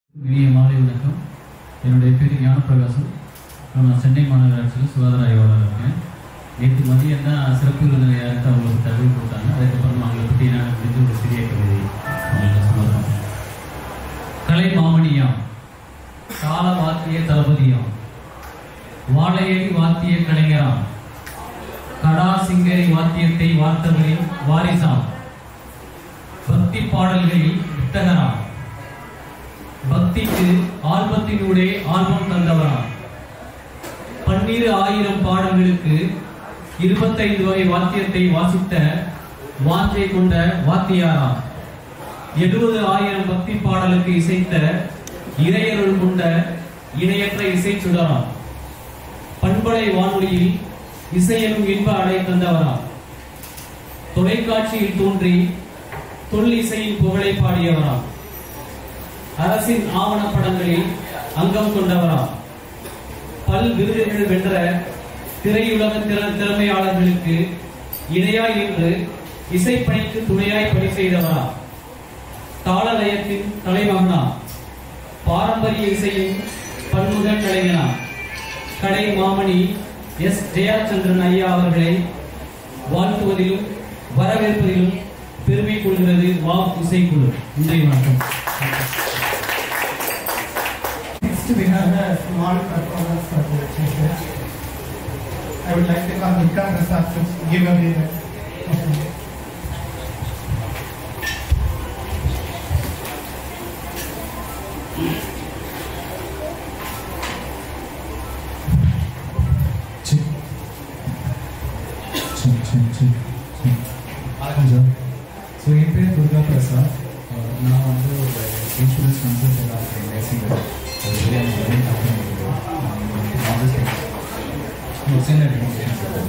இனிய மாலை வணக்கம் என்னுடைய பேர் ஞானப்பிரகாசம் நான் சென்னை மாநகராட்சியில் சுகாதார ஆய்வாளர் இருக்கேன் நேற்று மதியம் தான் சிறப்பு விருந்தினர் யாருக்கு அவங்களுக்கு தகவல் கொடுத்தாங்க அதுக்கப்புறம் அவங்களை பற்றி நான் முடிஞ்ச ஒரு சிறிய கவிதை அவங்களுக்கு சொல்லுறேன் கலை மாமணியாம் கால வாத்திய தளபதியாம் வாழையடி வாத்திய கலைஞராம் கடா சிங்கரி வாத்தியத்தை வார்த்தவரின் வாரிசாம் பக்தி பாடல்களில் வித்தகராம் பக்திக்கு ஆல்பத்தினூடே ஆல்பம் தந்தவராம் பன்னிரு ஆயிரம் பாடல்களுக்கு இருபத்தைந்து வகை வாத்தியத்தை வாசித்த வாஞ்சை கொண்ட வாத்தியாராம் எழுபது ஆயிரம் பக்தி பாடலுக்கு இசைத்த இறையருள் கொண்ட இணையற்ற இசை சுடராம் பண்பலை வானொலியில் இசையனும் இன்ப அடை தந்தவராம் தொலைக்காட்சியில் தோன்றி தொல் இசையின் புகழை பாடியவராம் அரசின் ஆவணப்படங்களில் அங்கம் கொண்டவராம் பல் விருதுகள் வென்ற திரையுலக திற- திறமையாளர்களுக்கு இணையாய் நின்று இசைப்பணிக்கு துணையாய் பணி செய்தவரா தாளலயத்தின் தலைமகனா பாரம்பரிய இசையின் பன்முக கலைஞனா கடை மாமணி எஸ் ஜெயாச்சந்திரன் ஐயா அவர்களை வாழ்த்துவதிலும் வரவேற்பதிலும் பெருமை கொள்கிறது வா இசைக்குழு நன்றி வணக்கம் Next, we have a small performance for the teacher. I would like to call Durga Prasad to give a reader. வணக்கம் சார் ஸோ என் பேர் துர்கா பிரசாத் அஹ் நான் வந்து ஒரு இன்சூரன்ஸ் கன்சல்டண்டாக இருக்கேன் பேசிங்க ஒரு பிரியாணி பிரியாணி கம்பெனி நான் வந்து ஒரு சின்ன டெமோஸ்ட்ரேஷன் சார்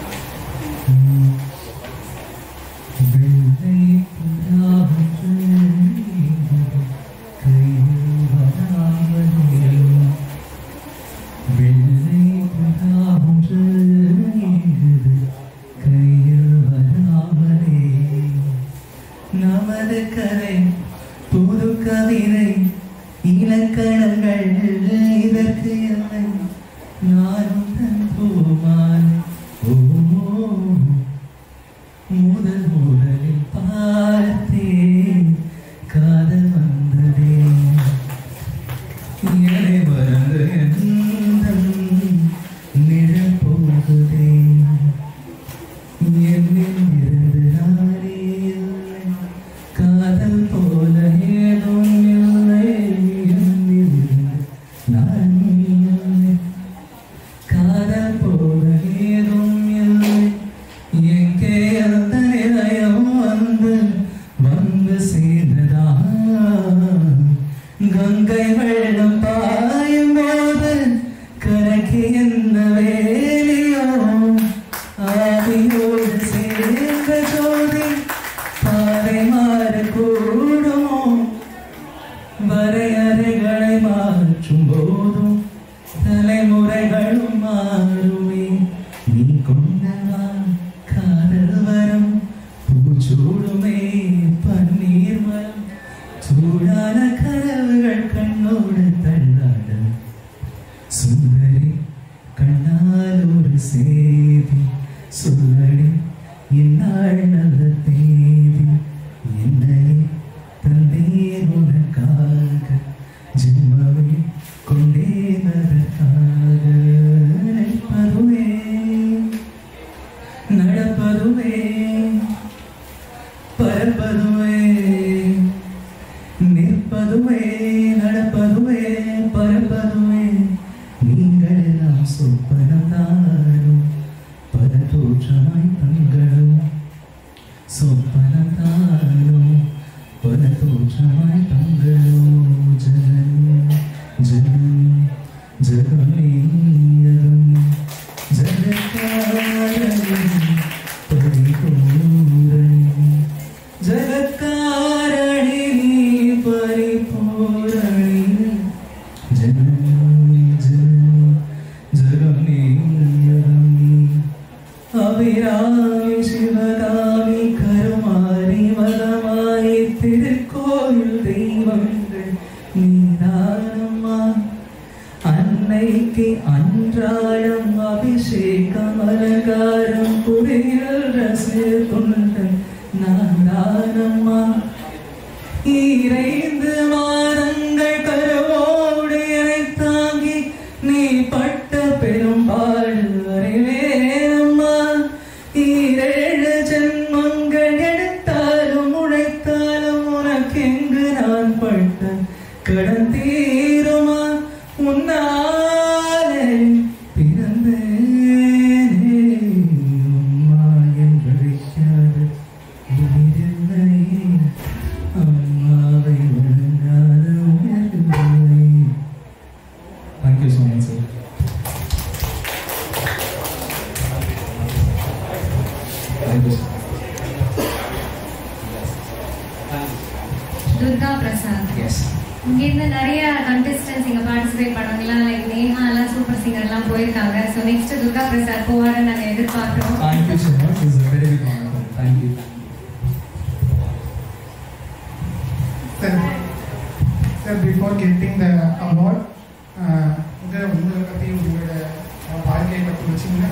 நமது கரை புது கவிதை இலக்கணங்கள் இதற்கு இல்லை நானும் தன் பூமான் ஓ முதல் முதலில் பார்த்தேன் காதல் வந்ததே என்னை மறந்து எந்தம் நிழல் போகுதே என்னில் இருந்து நானே இல்லை காதல் போல ஏதும் இல்லை என்னில் இருந்து நான் இல்லை காதல் போல ஏதும் இல்லை எங்கே அந்த நிலையம் வந்து வந்து சேர்ந்ததா கங்கை வெள்ளம் பாயும் போது கரைக்கு என்ன வேலையோ ஆவியோடு சேர்ந்த ஜோதி பாதை மாறக்கூடுமோ வரையறைகளை மாற்றும் போதும் தலைமுறைகளும் மாறுமே நீ கொண்டவா காதல் வரம் பூச்சூடுமே பன்னீர் மரம் சூடான கனவுகள் கண்ணோடு தள்ளாட சுந்தரி கண்ணால் ஒரு சேதி சொல்லடி இந்நாள் நல்ல தேதி என்னை தந்தேன் உனக்காக ஜென்மமே கொண்டேன் அதற்காக நினைப்பதுவே நடப்பதுவே பரப்பதுவே நிற்பதுமே நடப்பதுமே பரப்பதுமே நீங்கள் எல்லாம் சொப்பனம் தாரும் பல தோற்றமாய் தங்களும் சொப்பனம் தாரும் பல தோற்றமாய் தங்களும் ஜனனி ஜனனி ஜகமேயரும் ஜகத்காரணி பரிபூரணி ஜகத்காரணி பரிபூரணி ஜனனி ஜனனி ஜகமேயரும் அபிராமி சிவகாமி கருமாரி மதமாய் திருக்கோயில் தெய்வங்கள் துர்கா பிரசாத் எஸ் இங்கேருந்து நிறைய கண்டெஸ்டன்ஸ் இங்கே பார்ட்டிசிபேட் பண்ணவங்கலாம் லைக் நேஹா எல்லாம் சூப்பர் சிங்கர்லாம் போயிருக்காங்க ஸோ நெக்ஸ்ட் துர்கா பிரசாத் போவாருன்னு நாங்கள் எதிர்பார்க்குறோம் Thank you so much. It's a very big honor. for me. Thank you. Sir, sir, before getting the award, uh, உங்க உங்களை பத்தி உங்களோட uh, வாழ்க்கையை பத்தி ஒரு சின்ன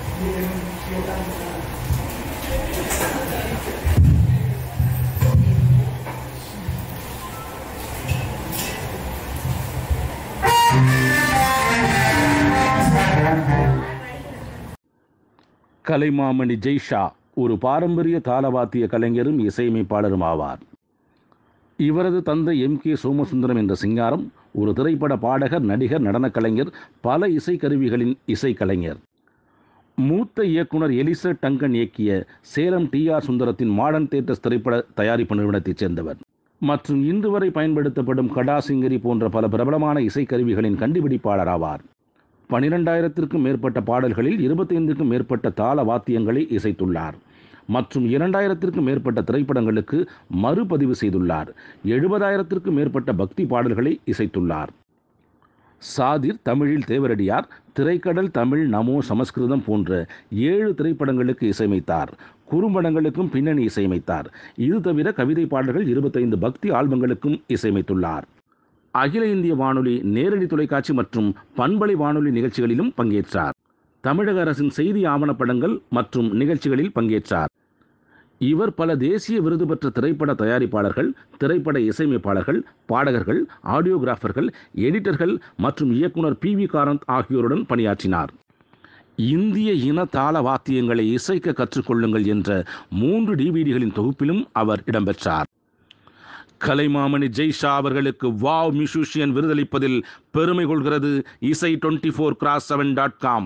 கலைமாமணி ஜெய்ஷா ஒரு பாரம்பரிய தாளவாத்திய கலைஞரும் இசையமைப்பாளரும் ஆவார் இவரது தந்தை எம் கே சோமசுந்தரம் என்ற சிங்காரம் ஒரு திரைப்பட பாடகர் நடிகர் நடனக் கலைஞர் பல இசைக்கருவிகளின் இசைக்கலைஞர் மூத்த இயக்குனர் எலிசா டங்கன் இயக்கிய சேலம் டி ஆர் சுந்தரத்தின் மாடர்ன் தேட்டர்ஸ் திரைப்பட தயாரிப்பு நிறுவனத்தைச் சேர்ந்தவர் மற்றும் இன்று வரை பயன்படுத்தப்படும் கடா சிங்கரி போன்ற பல பிரபலமான இசைக்கருவிகளின் கண்டுபிடிப்பாளர் ஆவார் பனிரெண்டாயிரத்திற்கும் மேற்பட்ட பாடல்களில் இருபத்தைந்துக்கும் மேற்பட்ட தாள வாத்தியங்களை இசைத்துள்ளார் மற்றும் இரண்டாயிரத்திற்கும் மேற்பட்ட திரைப்படங்களுக்கு மறுபதிவு செய்துள்ளார் எழுபதாயிரத்திற்கும் மேற்பட்ட பக்தி பாடல்களை இசைத்துள்ளார் சாதிர் தமிழில் தேவரடியார் திரைக்கடல் தமிழ் நமோ சமஸ்கிருதம் போன்ற ஏழு திரைப்படங்களுக்கு இசையமைத்தார் குறும்படங்களுக்கும் பின்னணி இசையமைத்தார் இது தவிர கவிதை பாடல்கள் இருபத்தைந்து பக்தி ஆல்பங்களுக்கும் இசையமைத்துள்ளார் அகில இந்திய வானொலி நேரடி தொலைக்காட்சி மற்றும் பண்பலை வானொலி நிகழ்ச்சிகளிலும் பங்கேற்றார் தமிழக அரசின் செய்தி ஆவணப்படங்கள் மற்றும் நிகழ்ச்சிகளில் பங்கேற்றார் இவர் பல தேசிய விருது பெற்ற திரைப்பட தயாரிப்பாளர்கள் திரைப்பட இசையமைப்பாளர்கள் பாடகர்கள் ஆடியோகிராஃபர்கள் எடிட்டர்கள் மற்றும் இயக்குனர் பி வி காரந்த் ஆகியோருடன் பணியாற்றினார் இந்திய இன தாள வாத்தியங்களை இசைக்க கற்றுக்கொள்ளுங்கள் என்ற மூன்று டிவிடிகளின் தொகுப்பிலும் அவர் இடம்பெற்றார் கலைமாமணி ஜெய்ஷா அவர்களுக்கு வாவ் மியூசிஷியன் விருதளிப்பதில் பெருமை கொள்கிறது இசை twenty four cross seven dot com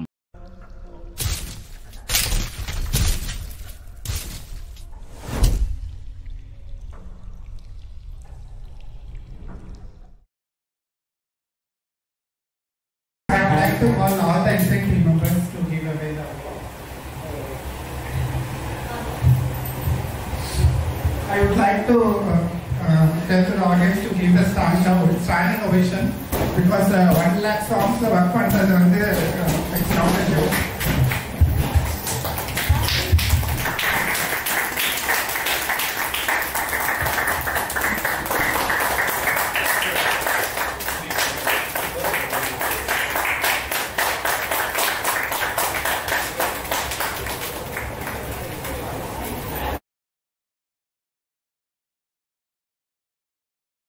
I would like to call all the exec team members to give away the award. I would like to uh, uh, tell the audience to give the stand standing ovation because uh, one lakh songs work பண்றது வந்து uh, it's not a joke.